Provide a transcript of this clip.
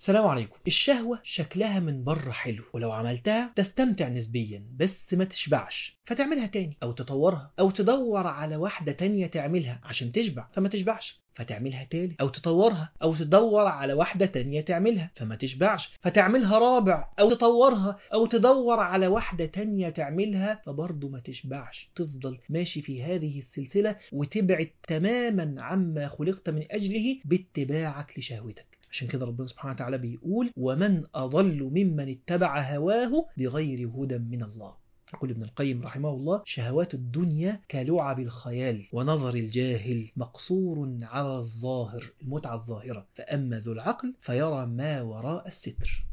السلام عليكم الشهوة شكلها من بره حلو ولو عملتها تستمتع نسبيا بس ما تشبعش فتعملها تاني أو تطورها أو تدور على واحدة تانية تعملها عشان تشبع فما تشبعش فتعملها تالت أو تطورها أو تدور على واحدة تانية تعملها فما تشبعش فتعملها رابع أو تطورها أو تدور على واحدة تانية تعملها فبرضه ما تشبعش تفضل ماشي في هذه السلسلة وتبعد تماما عما خلقت من أجله باتباعك لشهوتك عشان كده ربنا سبحانه وتعالى بيقول ومن أضل ممن اتبع هواه بغير هدى من الله يقول ابن القيم رحمه الله شهوات الدنيا كلعب الخيال ونظر الجاهل مقصور على الظاهر المتعة الظاهرة فأما ذو العقل فيرى ما وراء الستر